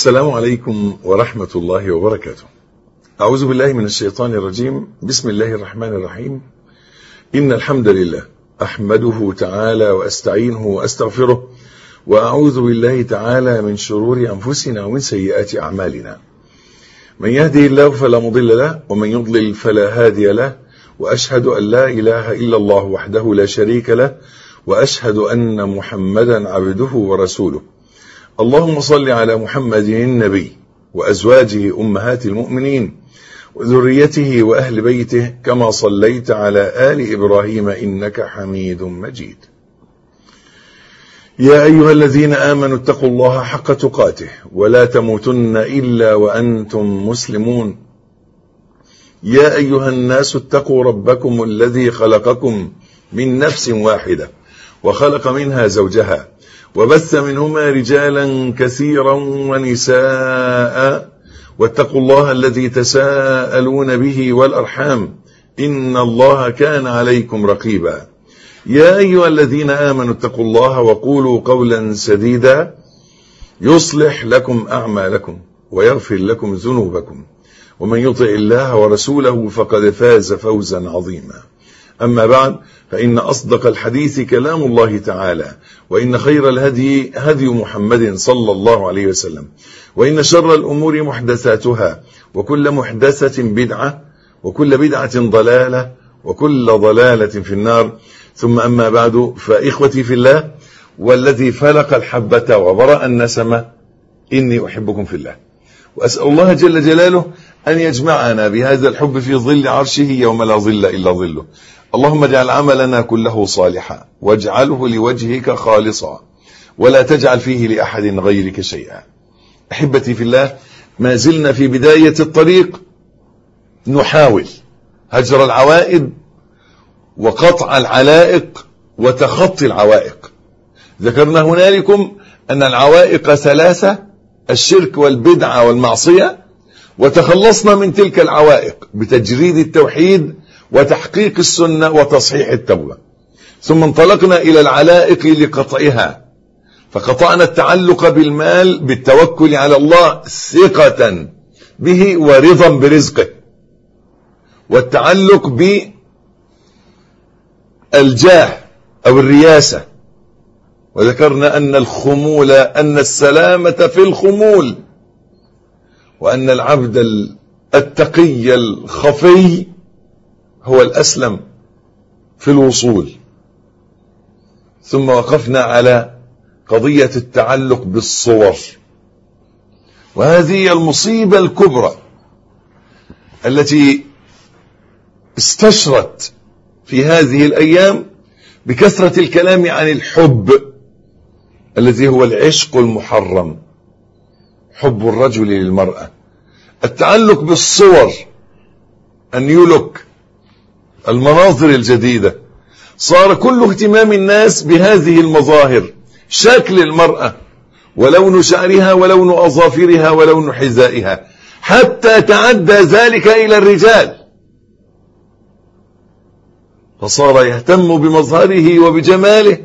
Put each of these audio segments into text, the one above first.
السلام عليكم ورحمة الله وبركاته أعوذ بالله من الشيطان الرجيم بسم الله الرحمن الرحيم إن الحمد لله أحمده تعالى وأستعينه وأستغفره وأعوذ بالله تعالى من شرور أنفسنا ومن سيئات أعمالنا من يهدي الله فلا مضل له ومن يضلل فلا هادي له وأشهد أن لا إله إلا الله وحده لا شريك له وأشهد أن محمدا عبده ورسوله اللهم صل على محمد النبي وأزواجه أمهات المؤمنين وذريته وأهل بيته كما صليت على آل إبراهيم إنك حميد مجيد يا أيها الذين آمنوا اتقوا الله حق تقاته ولا تموتن إلا وأنتم مسلمون يا أيها الناس اتقوا ربكم الذي خلقكم من نفس واحدة وخلق منها زوجها وبث منهما رجالا كثيرا ونساء واتقوا الله الذي تساءلون به والأرحام إن الله كان عليكم رقيبا يا أيها الذين آمنوا اتقوا الله وقولوا قولا سديدا يصلح لكم أعمالكم ويغفر لكم ذنوبكم ومن يطع الله ورسوله فقد فاز فوزا عظيما أما بعد فإن أصدق الحديث كلام الله تعالى وإن خير الهدي هدي محمد صلى الله عليه وسلم وإن شر الأمور محدثاتها وكل محدثة بدعة وكل بدعة ضلالة وكل ضلالة في النار ثم أما بعد فإخوتي في الله والذي فلق الحبة وبرأ النسمة إني أحبكم في الله وأسأل الله جل جلاله أن يجمعنا بهذا الحب في ظل عرشه يوم لا ظل إلا ظله اللهم اجعل عملنا كله صالحا واجعله لوجهك خالصا ولا تجعل فيه لأحد غيرك شيئا أحبتي في الله ما زلنا في بداية الطريق نحاول هجر العوائد وقطع العلائق وتخطي العوائق ذكرنا هنالكم أن العوائق ثلاثة الشرك والبدعة والمعصية وتخلصنا من تلك العوائق بتجريد التوحيد وتحقيق السنة وتصحيح التوبة ثم انطلقنا إلى العلائق لقطعها فقطعنا التعلق بالمال بالتوكل على الله ثقة به ورضا برزقه والتعلق بالجاه أو الرياسة وذكرنا أن الخمول أن السلامة في الخمول وأن العبد التقي الخفي هو الأسلم في الوصول ثم وقفنا على قضية التعلق بالصور وهذه المصيبة الكبرى التي استشرت في هذه الأيام بكثرة الكلام عن الحب الذي هو العشق المحرم حب الرجل للمرأة التعلق بالصور النيو لوك المناظر الجديدة صار كل اهتمام الناس بهذه المظاهر شكل المرأة ولون شعرها ولون أظافرها ولون حذائها حتى تعدى ذلك إلى الرجال فصار يهتم بمظهره وبجماله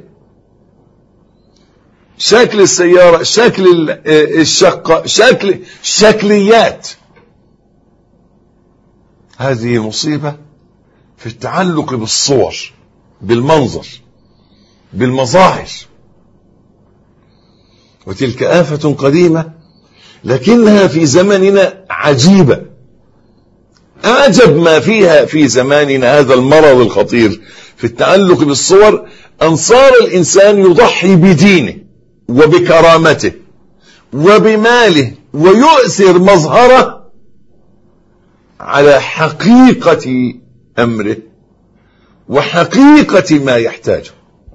شكل السيارة شكل الشقة شكل شكليات هذه مصيبة في التعلق بالصور بالمنظر بالمظاهر وتلك آفة قديمة لكنها في زمننا عجيبة أعجب ما فيها في زماننا هذا المرض الخطير في التعلق بالصور أن صار الإنسان يضحي بدينه وبكرامته وبماله ويؤثر مظهره على حقيقة أمره وحقيقة ما يحتاجه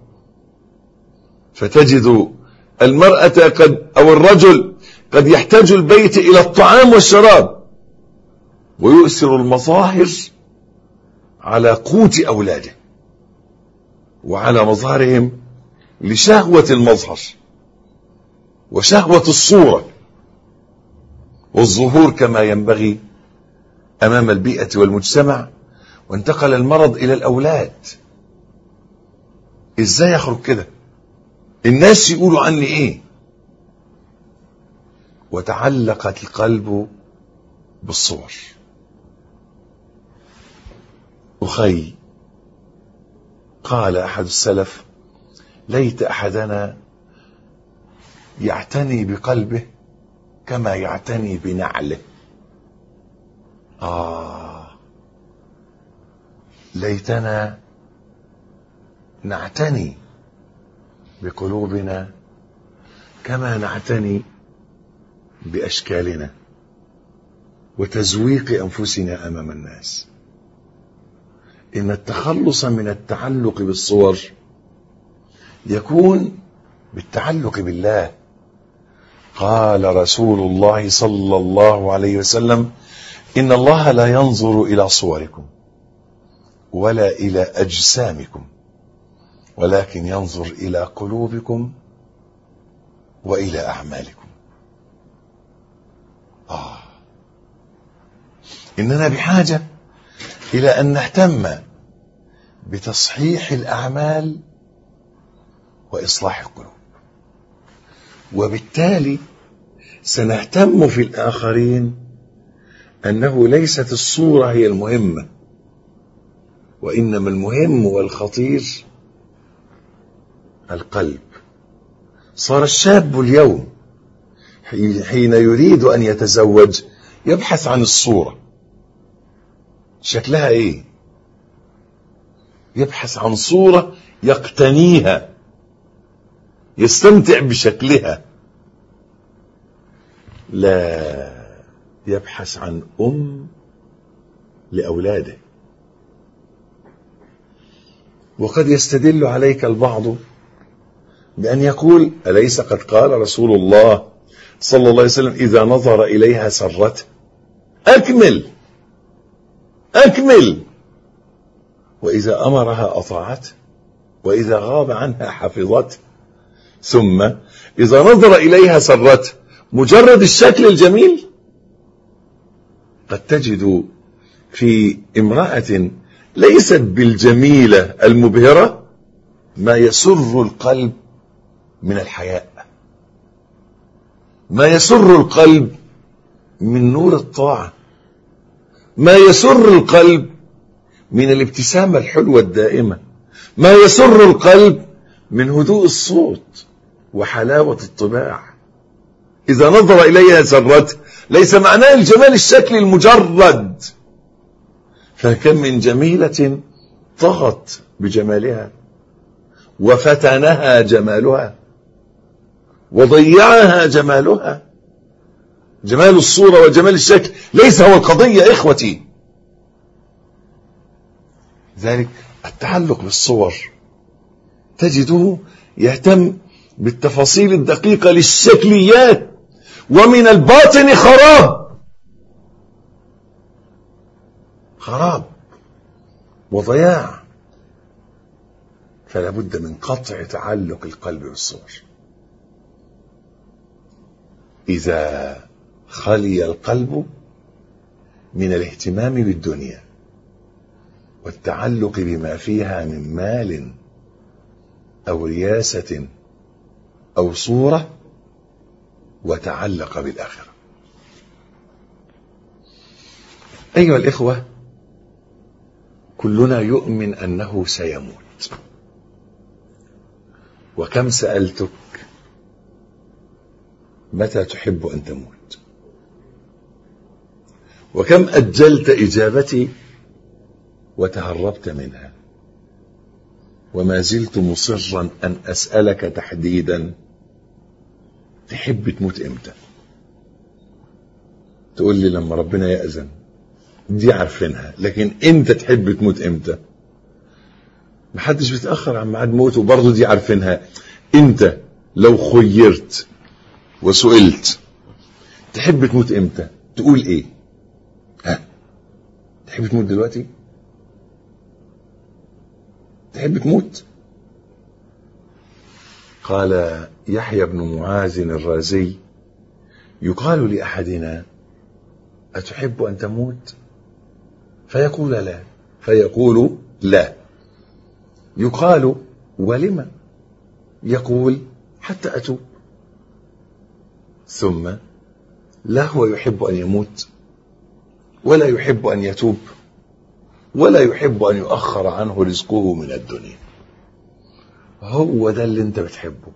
فتجد المرأة قد أو الرجل قد يحتاج البيت إلى الطعام والشراب ويؤثر المظاهر على قوت أولاده وعلى مظهرهم لشهوة المظهر وشهوة الصورة والظهور كما ينبغي أمام البيئة والمجتمع وانتقل المرض إلى الأولاد إزاي يخرج كده الناس يقولوا عني إيه وتعلقت القلب بالصور أخي قال أحد السلف ليت أحدنا يعتني بقلبه كما يعتني بنعله آه ليتنا نعتني بقلوبنا كما نعتني باشكالنا وتزويق انفسنا امام الناس ان التخلص من التعلق بالصور يكون بالتعلق بالله قال رسول الله صلى الله عليه وسلم ان الله لا ينظر الى صوركم ولا الى اجسامكم ولكن ينظر الى قلوبكم والى اعمالكم آه. اننا بحاجه الى ان نهتم بتصحيح الاعمال واصلاح القلوب وبالتالي سنهتم في الاخرين انه ليست الصوره هي المهمه وانما المهم والخطير القلب صار الشاب اليوم حين يريد ان يتزوج يبحث عن الصوره شكلها ايه يبحث عن صوره يقتنيها يستمتع بشكلها لا يبحث عن ام لاولاده وقد يستدل عليك البعض بأن يقول أليس قد قال رسول الله صلى الله عليه وسلم إذا نظر إليها سرته أكمل أكمل وإذا أمرها أطاعته وإذا غاب عنها حفظته ثم إذا نظر إليها سرته مجرد الشكل الجميل قد تجد في امرأة ليست بالجميلة المبهرة ما يسر القلب من الحياء ما يسر القلب من نور الطاعة ما يسر القلب من الابتسامة الحلوة الدائمة ما يسر القلب من هدوء الصوت وحلاوة الطباع إذا نظر إليها سرته ليس معناه الجمال الشكلي المجرد فكم من جميلة طغت بجمالها وفتنها جمالها وضيعها جمالها جمال الصورة وجمال الشكل ليس هو القضية يا إخوتي ذلك التعلق بالصور تجده يهتم بالتفاصيل الدقيقة للشكليات ومن الباطن خراب خراب وضياع فلا بد من قطع تعلق القلب بالصور إذا خلي القلب من الاهتمام بالدنيا والتعلق بما فيها من مال أو رياسة أو صورة وتعلق بالآخرة أيها الإخوة كلنا يؤمن أنه سيموت وكم سألتك متى تحب أن تموت وكم أجلت إجابتي وتهربت منها وما زلت مصرا أن أسألك تحديدا تحب تموت إمتى تقول لي لما ربنا يأذن دي عارفينها لكن انت تحب تموت امتى محدش بيتاخر عن ميعاد موته وبرضه دي عارفينها انت لو خيرت وسئلت تحب تموت امتى تقول ايه ها تحب تموت دلوقتي تحب تموت قال يحيى بن معاذ الرازي يقال لاحدنا اتحب ان تموت فيقول لا فيقول لا يقال ولم يقول حتى أتوب ثم لا هو يحب أن يموت ولا يحب أن يتوب ولا يحب أن يؤخر عنه رزقه من الدنيا هو ده اللي انت بتحبه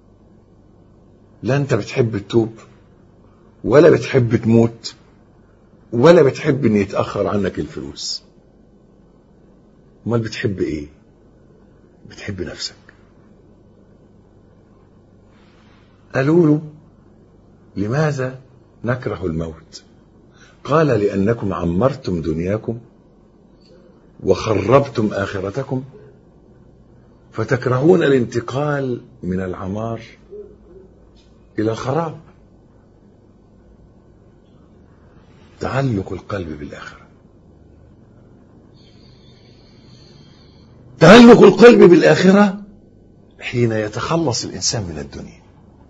لا انت بتحب تتوب ولا بتحب تموت ولا بتحب ان يتأخر عنك الفلوس امال بتحب ايه بتحب نفسك قالوا له لماذا نكره الموت قال لأنكم عمرتم دنياكم وخربتم آخرتكم فتكرهون الانتقال من العمار إلى الخراب تعلق القلب بالآخرة تعلق القلب بالآخرة حين يتخلص الإنسان من الدنيا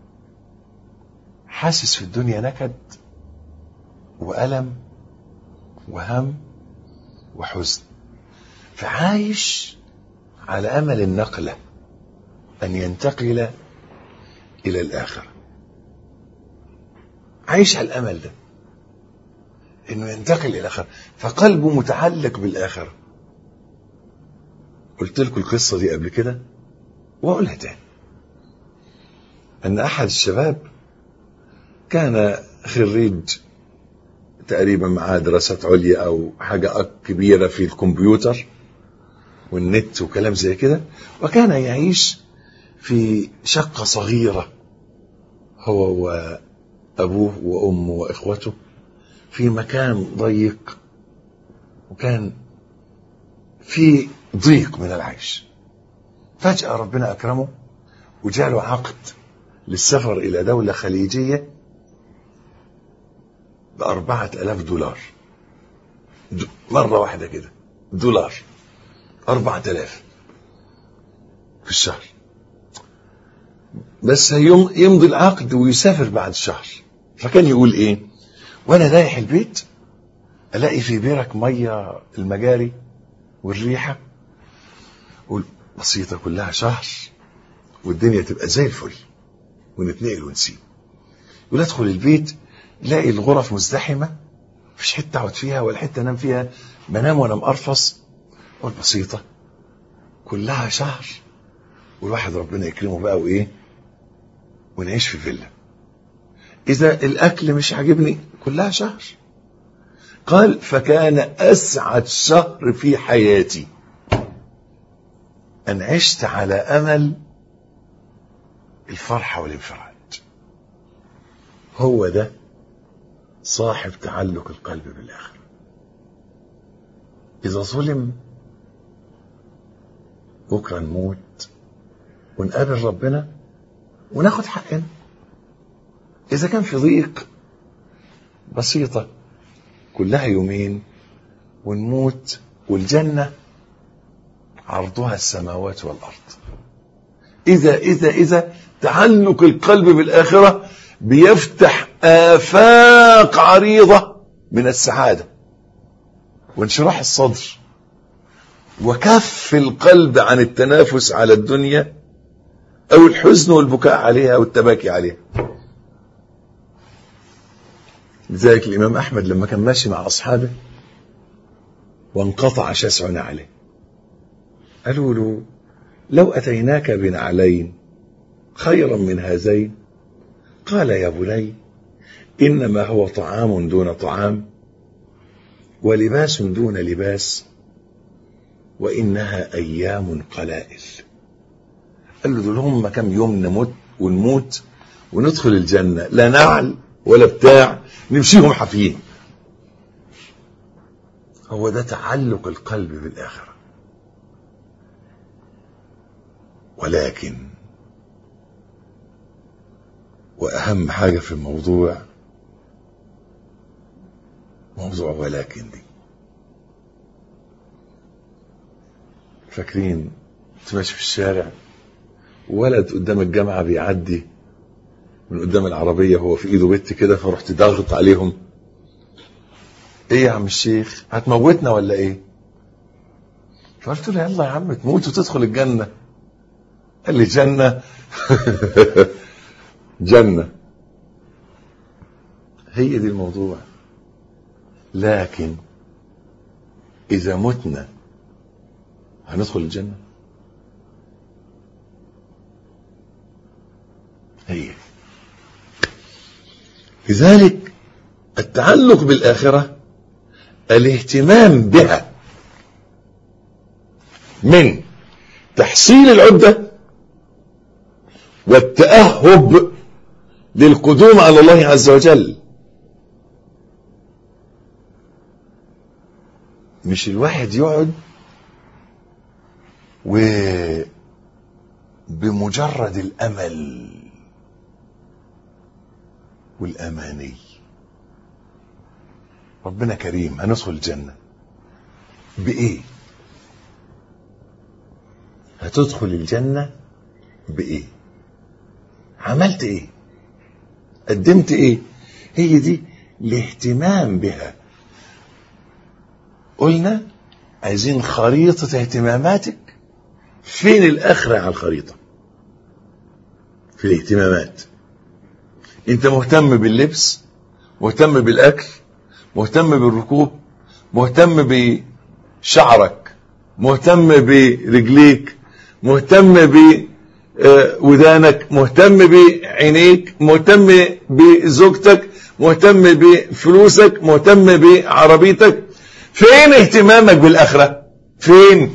حاسس في الدنيا نكد وألم وهم وحزن فعايش على أمل النقلة أن ينتقل إلى الآخرة عايش على الأمل ده إنه ينتقل إلى الآخرة فقلبه متعلق بالآخرة قلت لكم القصة دي قبل كده وأقولها تاني أن أحد الشباب كان خريج تقريبا معاه دراسات عليا أو حاجة كبيرة في الكمبيوتر والنت وكلام زي كده وكان يعيش في شقة صغيرة هو وأبوه وأمه وإخوته في مكان ضيق وكان في ضيق من العيش فجأة ربنا أكرمه وجاله عقد للسفر إلى دولة خليجية بأربعة ألاف دولار مرة واحدة كده دولار أربعة ألاف في الشهر بس يمضي العقد ويسافر بعد شهر فكان يقول ايه وانا رايح البيت الاقي في بيرك ميه المجاري والريحه قول بسيطه كلها شهر والدنيا تبقى زي الفل ونتنقل ونسيب يقول ادخل البيت لاقي الغرف مزدحمه مفيش حته اقعد فيها ولا حته انام فيها بنام وانا مقرفص قول بسيطه كلها شهر والواحد ربنا يكرمه بقى وايه ونعيش في فيلا اذا الاكل مش عاجبني كلها شهر قال فكان اسعد شهر في حياتي ان عشت على امل الفرحه والانفراد هو ده صاحب تعلق القلب بالاخره اذا ظلم بكره نموت ونقابل ربنا وناخد حقنا إذا كان في ضيق بسيطة كلها يومين ونموت والجنة عرضها السماوات والأرض إذا إذا إذا تعلق القلب بالآخرة بيفتح آفاق عريضة من السعادة وانشراح الصدر وكف القلب عن التنافس على الدنيا أو الحزن والبكاء عليها أو التباكي عليها لذلك الإمام أحمد لما كان ماشي مع أصحابه وانقطع شسع عليه قالوا له لو أتيناك بنعلين خيرا من هذين قال يا بني إنما هو طعام دون طعام ولباس دون لباس وإنها أيام قلائل قال له دول هم كم يوم نموت ونموت وندخل الجنة لا نعل ولا بتاع نمشيهم حافيين هو ده تعلق القلب بالآخرة ولكن وأهم حاجة في الموضوع موضوع ولكن دي فاكرين تمشي في الشارع ولد قدام الجامعة بيعدي من قدام العربية هو في ايده بت كده فرحت ضاغط عليهم ايه يا عم الشيخ هتموتنا ولا ايه فقلت له يلا يا عم تموت وتدخل الجنة قال لي جنة جنة هي دي الموضوع لكن إذا متنا هندخل الجنة هي لذلك التعلق بالآخرة الاهتمام بها من تحصيل العدة والتأهب للقدوم على الله عز وجل مش الواحد يقعد و بمجرد الامل والاماني ربنا كريم هندخل الجنه بايه هتدخل الجنه بايه عملت ايه قدمت ايه هي دي الاهتمام بها قلنا عايزين خريطة اهتماماتك فين الآخرة على الخريطة في الاهتمامات انت مهتم باللبس مهتم بالأكل مهتم بالركوب مهتم بشعرك مهتم برجليك مهتم بودانك مهتم بعينيك مهتم بزوجتك مهتم بفلوسك مهتم بعربيتك فين اهتمامك بالآخرة فين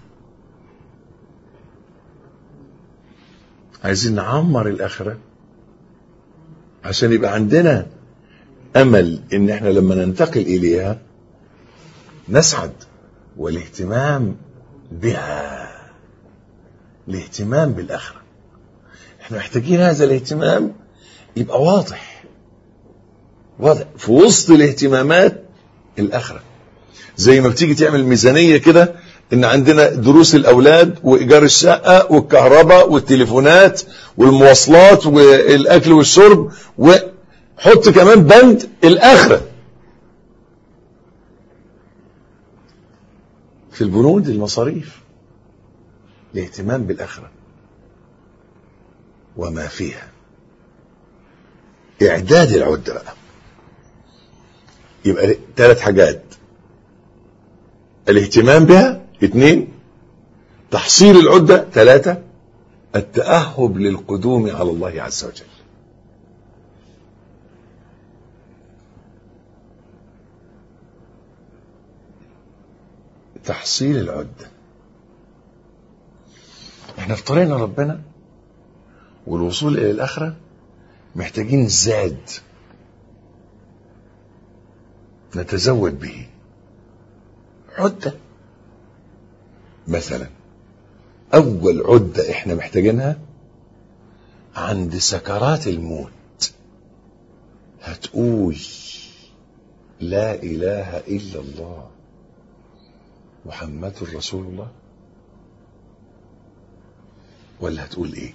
عايزين نعمر الآخرة عشان يبقى عندنا أمل إن احنا لما ننتقل إليها نسعد والاهتمام بها الاهتمام بالآخرة احنا محتاجين هذا الاهتمام يبقى واضح واضح في وسط الاهتمامات الآخرة زي ما بتيجي تعمل ميزانية كده ان عندنا دروس الاولاد وايجار الشقة والكهرباء والتليفونات والمواصلات والاكل والشرب وحط كمان بند الاخرة في البنود المصاريف الاهتمام بالاخرة وما فيها اعداد العدة بقى يبقى ثلاث حاجات الاهتمام بها اثنين تحصيل العدة ثلاثة التأهب للقدوم على الله عز وجل تحصيل العدة احنا في طريقنا ربنا والوصول الى الاخرة محتاجين زاد نتزود به عدة مثلا أول عدة إحنا محتاجينها عند سكرات الموت هتقول لا إله إلا الله محمد رسول الله ولا هتقول إيه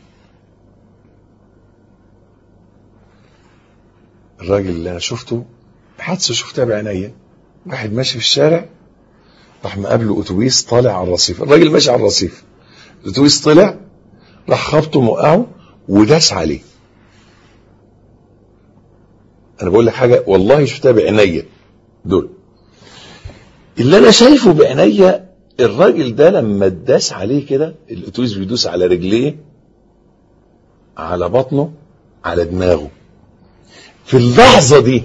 الراجل اللي أنا شفته حادثة شفتها بعينيا واحد ماشي في الشارع راح مقابله اتوبيس طالع على الرصيف الراجل ماشي على الرصيف الاتوبيس طلع راح خبطه موقعه وداس عليه انا بقول لك حاجه والله شفتها بعينيا دول اللي انا شايفه بعينيا الراجل ده لما اتداس عليه كده الاتوبيس بيدوس على رجليه على بطنه على دماغه في اللحظه دي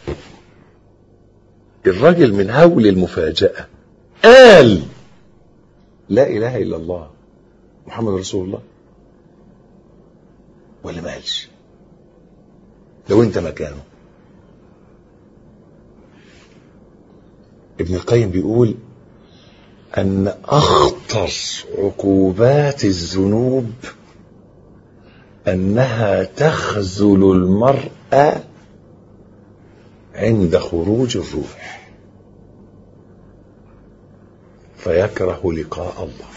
الراجل من هول المفاجاه قال لا اله الا الله محمد رسول الله ولا ما قالش لو انت مكانه ابن القيم بيقول ان اخطر عقوبات الذنوب انها تخذل المرء عند خروج الروح فيكره لقاء الله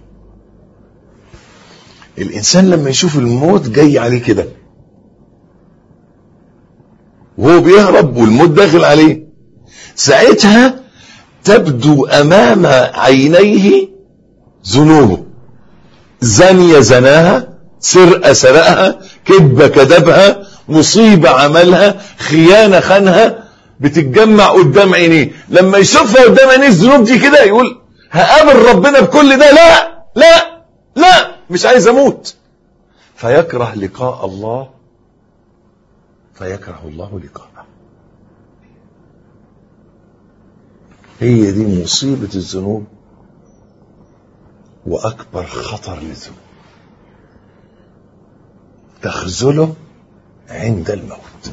الانسان لما يشوف الموت جاي عليه كده وهو بيهرب والموت داخل عليه ساعتها تبدو امام عينيه ذنوبه زانية زناها سرقة سرقها كذبة كذبها مصيبة عملها خيانة خانها بتتجمع قدام عينيه لما يشوفها قدام عينيه الذنوب دي كده يقول هقابل ربنا بكل ده لا لا لا مش عايز اموت فيكره لقاء الله فيكره الله لقاءه هي دي مصيبة الذنوب وأكبر خطر للذنوب تخذله عند الموت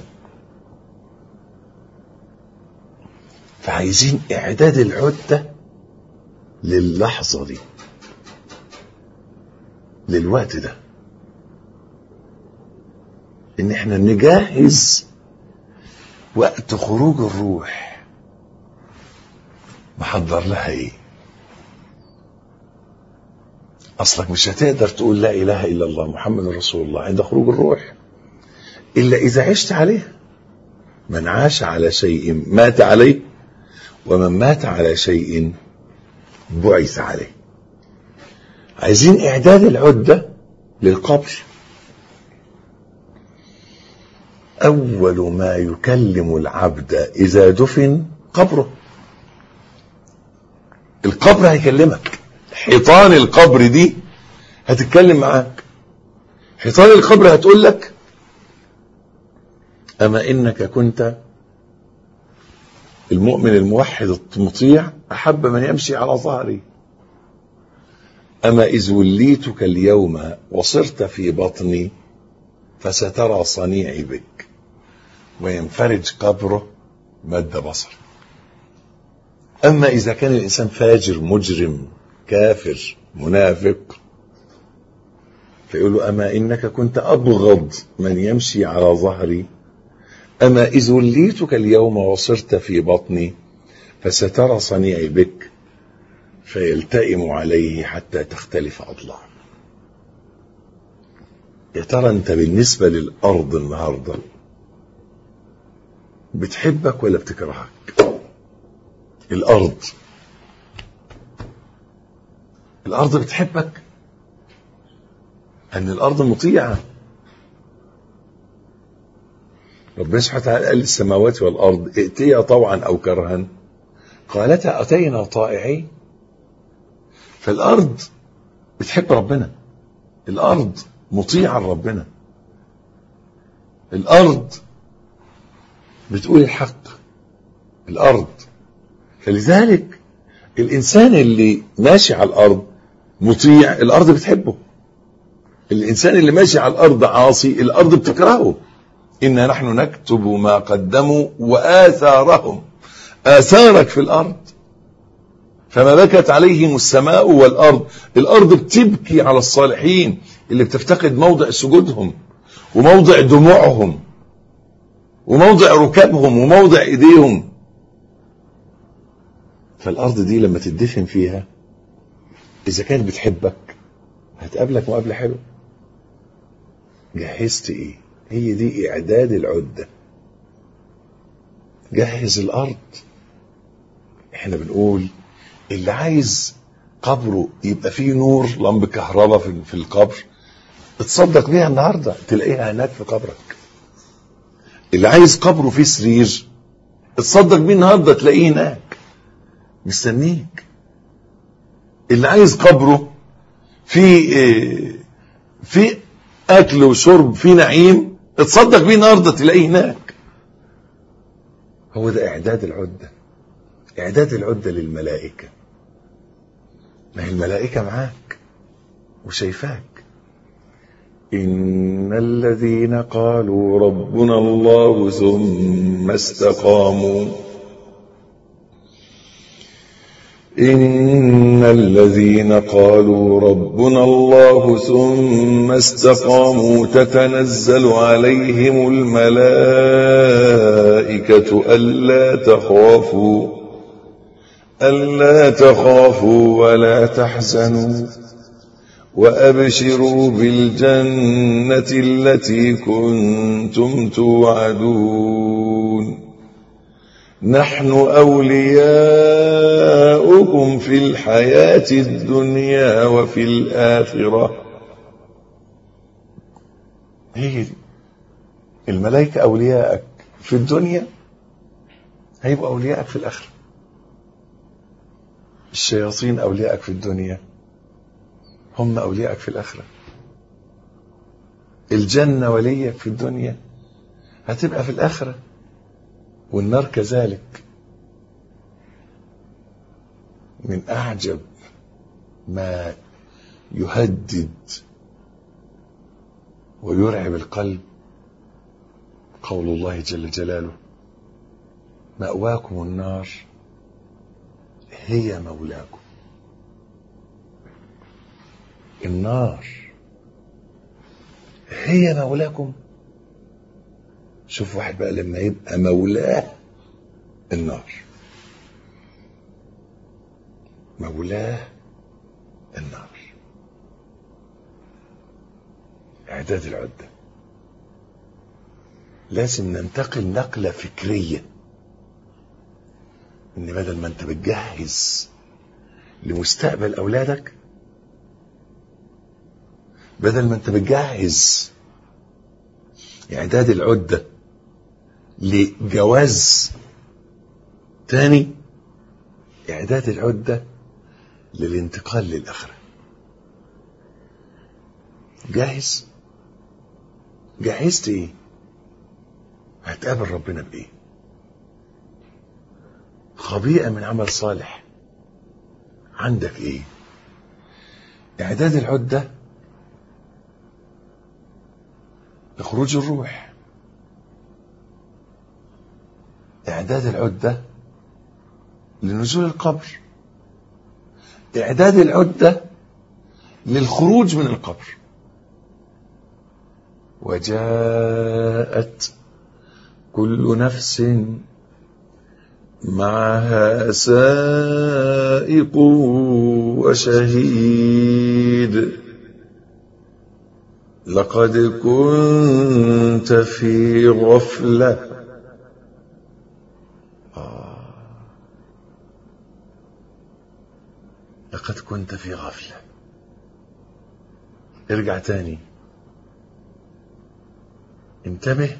فعايزين إعداد العدة للحظة دي للوقت ده إن إحنا نجهز وقت خروج الروح محضر لها إيه أصلك مش هتقدر تقول لا إله إلا الله محمد رسول الله عند خروج الروح إلا إذا عشت عليه من عاش على شيء مات عليه ومن مات على شيء بعث عليه عايزين إعداد العدة للقبر أول ما يكلم العبد إذا دفن قبره القبر هيكلمك حيطان القبر دي هتتكلم معاك حيطان القبر هتقول لك أما إنك كنت المؤمن الموحد المطيع أحب من يمشي على ظهري أما إذ وليتك اليوم وصرت في بطني فسترى صنيعي بك وينفرج قبره مد بصر أما إذا كان الإنسان فاجر مجرم كافر منافق فيقول له أما إنك كنت أبغض من يمشي على ظهري أما إذ وليتك اليوم وصرت في بطني فسترى صنيعي بك فيلتئم عليه حتى تختلف أضلاعه يا ترى أنت بالنسبة للأرض النهاردة بتحبك ولا بتكرهك الأرض الأرض بتحبك أن الأرض مطيعة ربنا سبحانه وتعالى قال السماوات والأرض ائتيا طوعا أو كرها قالتا أتينا طائعين فالأرض بتحب ربنا الأرض مطيعة لربنا الأرض بتقول الحق الأرض فلذلك الإنسان اللي ماشي على الأرض مطيع الأرض بتحبه الإنسان اللي ماشي على الأرض عاصي الأرض بتكرهه إنا نحن نكتب ما قدموا وآثارهم آثارك في الأرض فما بكت عليهم السماء والأرض الأرض بتبكي على الصالحين اللي بتفتقد موضع سجودهم وموضع دموعهم وموضع ركابهم وموضع ايديهم فالارض دي لما تدفن فيها اذا كانت بتحبك هتقابلك مقابله حلوه جهزت ايه هي دي اعداد العده جهز الارض احنا بنقول اللي عايز قبره يبقى فيه نور لمب كهرباء في في القبر اتصدق بيها النهارده تلاقيها هناك في قبرك اللي عايز قبره فيه سرير اتصدق بيه النهارده تلاقيه هناك مستنيك اللي عايز قبره في في اكل وشرب في نعيم اتصدق بيه النهارده تلاقيه هناك هو ده اعداد العده اعداد العده للملائكه ما هي الملائكه معاك وشايفاك إن الذين قالوا ربنا الله ثم استقاموا إن الذين قالوا ربنا الله ثم استقاموا تتنزل عليهم الملائكة ألا تخافوا ألا تخافوا ولا تحزنوا وأبشروا بالجنة التي كنتم توعدون نحن أولياؤكم في الحياة الدنيا وفي الآخرة هي دي الملائكة أولياءك في الدنيا هيبقوا أولياءك في الآخرة الشياطين أولياءك في الدنيا هم أولياءك في الآخرة الجنة وليك في الدنيا هتبقى في الآخرة والنار كذلك من أعجب ما يهدد ويرعب القلب قول الله جل جلاله مأواكم النار هي مولاكم النار هي مولاكم شوف واحد بقى لما يبقى مولاه النار مولاه النار اعداد العده لازم ننتقل نقله فكريه ان بدل ما انت بتجهز لمستقبل اولادك بدل ما انت بتجهز اعداد العده لجواز تاني اعداد العده للانتقال للاخره جاهز جهزت ايه هتقابل ربنا بايه خبيئه من عمل صالح عندك ايه اعداد العده لخروج الروح اعداد العده لنزول القبر اعداد العده للخروج من القبر وجاءت كل نفس معها سائق وشهيد لقد كنت في غفلة آه. لقد كنت في غفلة ارجع تاني انتبه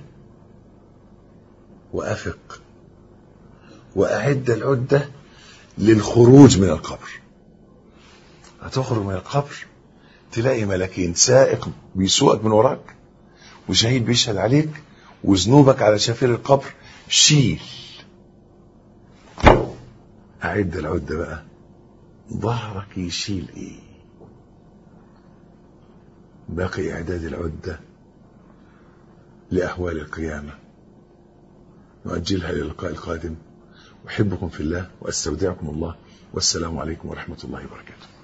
وأفق وأعد العدة للخروج من القبر هتخرج من القبر تلاقي ملكين سائق بيسوقك من وراك وشهيد بيشهد عليك وذنوبك على شفير القبر شيل أعد العدة بقى ظهرك يشيل ايه باقي إعداد العدة لأهوال القيامة نؤجلها للقاء القادم أحبكم في الله وأستودعكم الله والسلام عليكم ورحمة الله وبركاته